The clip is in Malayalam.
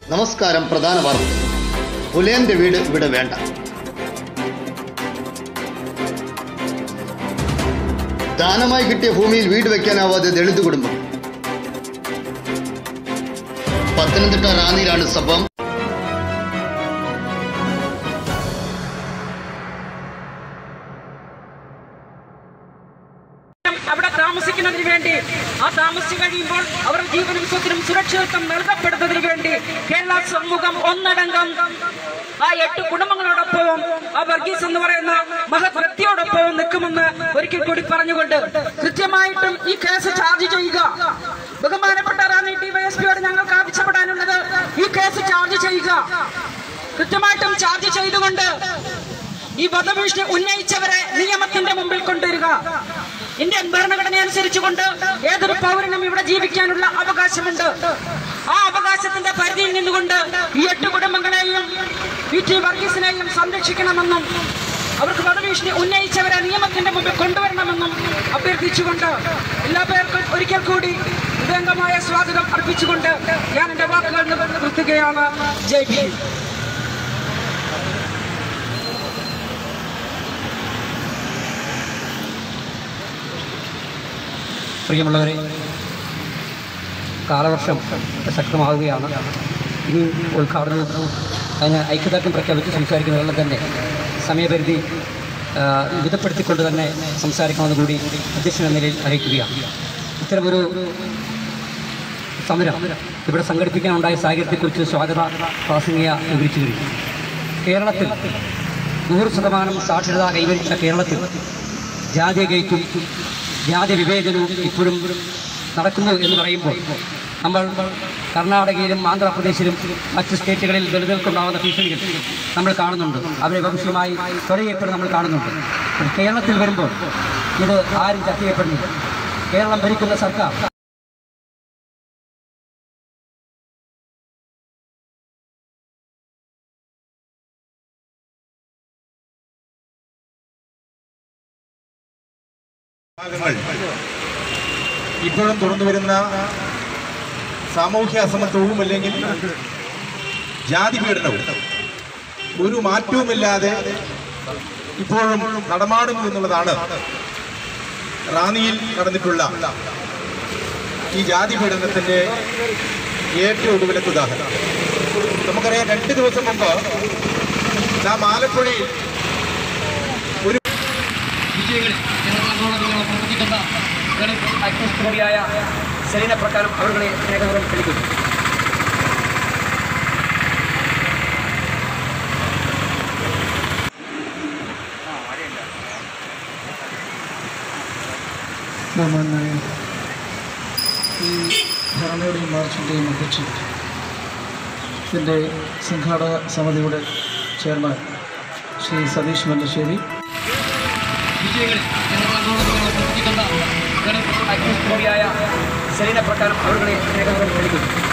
നമസ്കാരം പ്രധാന വാർത്ത പുലയന്റെ വീട് ഇവിടെ വേണ്ട ദാനമായി കിട്ടിയ ഭൂമിയിൽ വീട് വെക്കാനാവാതെ ദളിത് കുടുംബം പത്തനംതിട്ട റാന്നിയിലാണ് സംഭവം അവിടെ താമസിക്കുന്നതിന് വേണ്ടി ആ താമസിച്ചു കഴിയുമ്പോൾ അവരുടെ ജീവനും സ്വത്തിനും സുരക്ഷിതത്വം നൽകപ്പെടുന്നതിന് വേണ്ടി കേരള സമൂഹം ഒന്നടങ്കം ആ എട്ട് കുടുംബങ്ങളോടൊപ്പവും ആ വർഗീസ് എന്ന് പറയുന്ന മഹത് വ്യക്തിയോടൊപ്പവും നിൽക്കുമെന്ന് ഒരിക്കൽ കൂടി പറഞ്ഞുകൊണ്ട് കൃത്യമായിട്ടും ഈ കേസ് ചാർജ് ചെയ്യുക ബഹുമാനപ്പെട്ട റാന്നി ഡിവൈഎസ്പിയോട് ഞങ്ങൾക്ക് ആവശ്യപ്പെടാനുള്ളത് ഈ കേസ് ചാർജ് ചെയ്യുക കൃത്യമായിട്ടും ചാർജ് ചെയ്തുകൊണ്ട് ഈ വധഭീഷണി ഉന്നയിച്ചവരെ നിയമത്തിന്റെ മുമ്പിൽ കൊണ്ടുവരിക ഇന്ത്യൻ ഭരണഘടന അനുസരിച്ചുകൊണ്ട് ഏതൊരു പൗരനും ഇവിടെ ജീവിക്കാനുള്ള അവകാശമുണ്ട് ആ അവകാശത്തിന്റെ പരിധിയിൽ നിന്നുകൊണ്ട് ഈ എട്ട് കുടുംബങ്ങളെയും വി ടി വർഗീസിനെയും സംരക്ഷിക്കണമെന്നും അവർക്ക് വധഭീഷണി ഉന്നയിച്ചവരെ നിയമത്തിന്റെ മുമ്പിൽ കൊണ്ടുവരണമെന്നും അഭ്യർത്ഥിച്ചുകൊണ്ട് എല്ലാ പേർക്കും ഒരിക്കൽ കൂടി ഹൃദയംഗമായ സ്വാഗതം അർപ്പിച്ചുകൊണ്ട് ഞാൻ എന്റെ വാക്കുകൾ നിർത്തുകയാണ് ജയ് ഭീം പ്രിയമുള്ളവരെ കാലവർഷം ശക്തമാവുകയാണ് ഇനി ഉദ്ഘാടനവും അതിന് ഐക്യദാർഢ്യം പ്രഖ്യാപിച്ച് സംസാരിക്കുന്നതെല്ലാം തന്നെ സമയപരിധി ആ, മിതപ്പെടുത്തിക്കൊണ്ട് തന്നെ സംസാരിക്കണമെന്ന് കൂടി അധ്യക്ഷൻ എന്ന നിലയിൽ അറിയിക്കുകയാണ് ഇത്തരമൊരു സമരം ഇവിടെ സംഘടിപ്പിക്കാനുണ്ടായ സാഹചര്യത്തെക്കുറിച്ച് സ്വാഗത പ്രാസംഗിക വിവരിച്ചു കഴിഞ്ഞു കേരളത്തിൽ നൂറ് ശതമാനം സാക്ഷരത കൈവരിച്ച കേരളത്തിൽ ജാതി ഗൈറ്റും ജാതി വിവേചനവും ഇപ്പോഴും നടക്കുന്നു എന്ന് പറയുമ്പോൾ നമ്മൾ കർണാടകയിലും ആന്ധ്രാപ്രദേശിലും മറ്റ് സ്റ്റേറ്റുകളിൽ ദളിതർക്കുണ്ടാകുന്ന ഭീഷണികൾ നമ്മൾ കാണുന്നുണ്ട് അവരെ വംശമായി തൊലയപ്പെടും നമ്മൾ കാണുന്നുണ്ട് പക്ഷേ കേരളത്തിൽ വരുമ്പോൾ ഇത് ആരും ചർച്ച ചെയ്യപ്പെടുന്നില്ല കേരളം ഭരിക്കുന്ന സർക്കാർ ഭാഗങ്ങൾ ഇപ്പോഴും തുറന്നു വരുന്ന സാമൂഹ്യ അസമത്വവും അല്ലെങ്കിൽ ജാതി പീഡനവും ഒരു മാറ്റവുമില്ലാതെ ഇപ്പോഴും നടമാടുന്നു എന്നുള്ളതാണ് റാന്നിയിൽ നടന്നിട്ടുള്ള ഈ ജാതി പീഡനത്തിന്റെ ഏറ്റവും ഒടുവിലത്തെ ഉദാഹരണം നമുക്കറിയാം രണ്ട് ദിവസം മുമ്പ് നാം ആലപ്പുഴയിൽ വിജയങ്ങളിൽ ജനങ്ങളോട് പ്രവർത്തിക്കുന്ന ആക്ടിവിസ്റ്റ് കൂടിയായ സെലീന പ്രകാരം അവരുടെ സ്നേഹപൂർവ്വം ക്ഷണിക്കുന്നു ബഹുമാനായ ഈ ധർണയുടെയും മാർച്ചിൻ്റെയും അധ്യക്ഷൻ ഇതിൻ്റെ സംഘാടക സമിതിയുടെ ചെയർമാൻ ശ്രീ സതീഷ് മല്ലശ്ശേരി വിജയങ്ങളിൽ ജനങ്ങളോട് പ്രവർത്തിക്കുന്ന ആക്ടിവിസ്റ്റ് കൂടിയായ സെലീന പ്രകാരം അവരുടെ സ്നേഹപൂർവ്വം ക്ഷണിക്കുന്നു